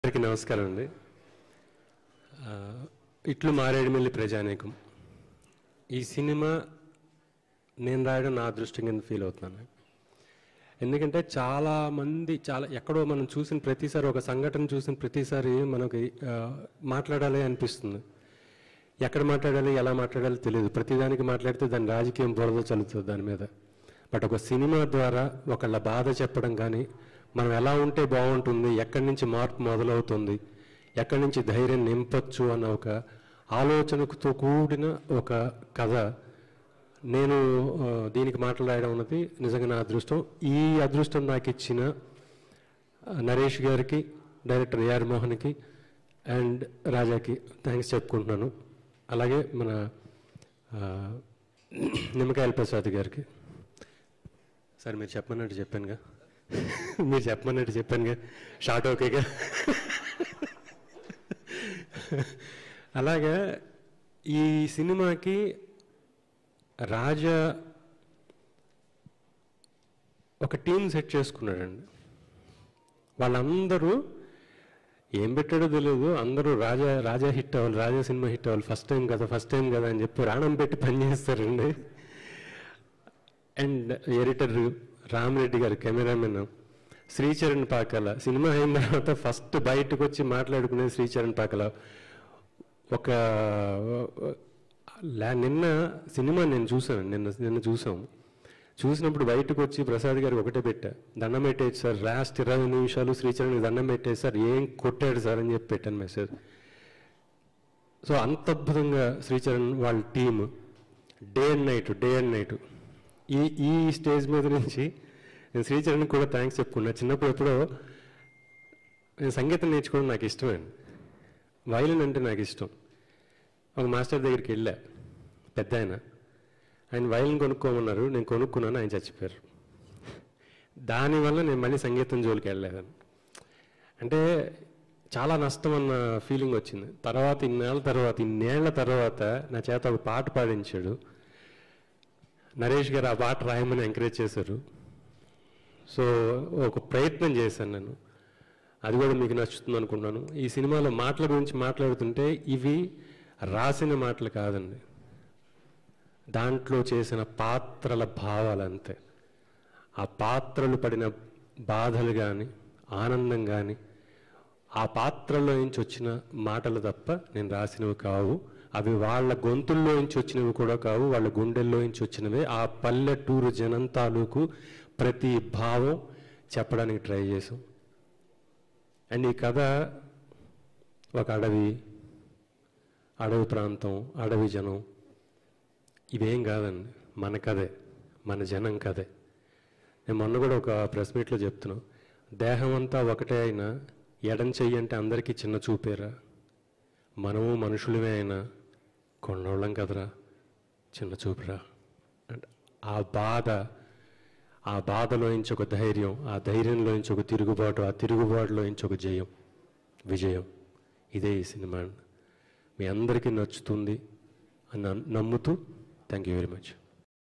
అందరికీ నమస్కారం అండి ఆ, ఇట్లు మారేడుమిల్లి ప్రజానీకం ఈ సినిమా నేను రాయడం నా అదృష్టం కింద ఫీల్ అవుతున్నాను ఎందుకంటే చాలా మంది చాలా ఎక్కడో మనం చూసిన ప్రతిసారి ఒక సంఘటన చూసిన ప్రతిసారి మనకి ఆ, మాట్లాడాలి అనిపిస్తుంది ఎక్కడ మాట్లాడాలి ఎలా మాట్లాడాలి తెలియదు ప్రతిదానికి మాట్లాడితే దాని రాజకీయం బురద చల్లుతుంది దాని మీద బట్ ఒక సినిమా ద్వారా ఒకళ్ళ బాధ చెప్పడం కానీ మనం ఎలా ఉంటే బాగుంటుంది ఎక్కడి నుంచి మార్పు మొదలవుతుంది ఎక్కడి నుంచి ధైర్యం నింపొచ్చు అన్న ఒక ఆలోచనతో కూడిన ఒక కథ నేను ఆ, దీనికి మాట్లాడడం అన్నది నిజంగా నా అదృష్టం ఈ అదృష్టం నాకు ఇచ్చిన ఆ, నరేష్ గారికి డైరెక్టర్ ఏఆర్ మోహన్కి అండ్ రాజాకి థ్యాంక్స్ చెప్పుకుంటున్నాను అలాగే మన ఆ, నిమ్మకాయల ప్రసాద్ గారికి సార్ మీరు చెప్పమన్నట్టు చెప్పానుగా మీరు చెప్పమన్నట్టు చెప్పానుగా షార్ట్ ఓకేగా అలాగా ఈ సినిమాకి రాజా ఒక టీం సెట్ చేసుకున్నాడండి వాళ్ళందరూ ఏం పెట్టాడో తెలియదు అందరూ రాజా రాజా హిట్ అవ్వాలి రాజా సినిమా హిట్ అవ్వాలి ఫస్ట్ టైం కదా ఫస్ట్ టైం కదా అని చెప్పి ప్రాణం పెట్టి పనిచేస్తారండి అండ్ ఎడిటర్ రామరెడ్డి గారు కెమెరామెన్ శ్రీచరణ్ పాకాల సినిమా అయిన తర్వాత ఫస్ట్ బయటకు వచ్చి మాట్లాడుకునేది శ్రీచరణ్ పాకాల ఒక లా- నిన్న సినిమా నేను చూసాను నిన్న నిన్న చూసాం చూసినప్పుడు బయటకు వచ్చి ప్రసాద్ గారికి ఒకటే పెట్టా దండం పెట్టేది సార్ లాస్ట్ ఇరవై నిమిషాలు శ్రీచరణ్కి దండం పెట్టేది సార్ ఏం కొట్టాడు సార్ అని చెప్పి పెట్టాను మెసేజ్ సో అంత అద్భుతంగా శ్రీచరణ్ వాళ్ళ team day and night day and night ఈ ఈ స్టేజ్ మీద నుంచి నేను శ్రీచరణ్ కూడా థ్యాంక్స్ చెప్పుకున్నా చిన్నప్పుడు ఎప్పుడో నేను సంగీతం నేర్చుకోవడం నాకు ఇష్టమే వైలిన్ అంటే నాకు ఇష్టం ఒక మాస్టర్ దగ్గరికి వెళ్ళా పెద్ద ఆయన ఆయన వైలిన్ కొనుక్కోమన్నారు నేను కొనుక్కున్నాను ఆయన చచ్చిపోయారు దానివల్ల నేను మళ్ళీ సంగీతం జోలికి వెళ్ళలేదని అంటే చాలా నష్టం అన్న ఫీలింగ్ వచ్చింది తర్వాత ఇన్నేళ్ళ తర్వాత ఇన్నేళ్ల తర్వాత నా చేత ఒక పాట పాడించాడు నరేష్ గారు ఆ పాట రాయమని ఎంకరేజ్ చేశారు సో ఒక ప్రయత్నం చేశాను నేను అది కూడా మీకు నచ్చుతుంది అనుకున్నాను ఈ సినిమాలో మాటల గురించి మాట్లాడుతుంటే ఇవి రాసిన మాటలు కాదండి దాంట్లో చేసిన పాత్రల భావాలు అంతే ఆ పాత్రలు పడిన బాధలు కానీ ఆనందం కానీ ఆ పాత్రలో నుంచి వచ్చిన మాటలు తప్ప నేను రాసినవి కావు అవి వాళ్ళ గొంతుల్లో నుంచి వచ్చినవి కూడా కావు వాళ్ళ గుండెల్లో నుంచి వచ్చినవే ఆ పల్లెటూరు జనం తాలూకు ప్రతి భావం చెప్పడానికి ట్రై చేసాం అండ్ ఈ కథ ఒక అడవి అడవి ప్రాంతం అడవి జనం ఇవేం కాదండి మన కథే మన జనం కథే నేను మొన్న కూడా ఒక ప్రెస్ మీట్లో చెప్తున్నా దేహం అంతా ఒకటే అయినా ఎడం చెయ్యి అంటే అందరికీ చిన్న చూపేరా మనము మనుషులమే అయినా కొన్నోళ్ళం కదరా చిన్న చూపురా అంటే ఆ బాధ ఆ బాధలో నుంచి ఒక ధైర్యం ఆ ధైర్యంలో నుంచి ఒక తిరుగుబాటు ఆ తిరుగుబాటులో నుంచి ఒక జయం విజయం ఇదే ఈ సినిమా మీ అందరికీ నచ్చుతుంది అని నమ్ముతూ థ్యాంక్ యూ వెరీ మచ్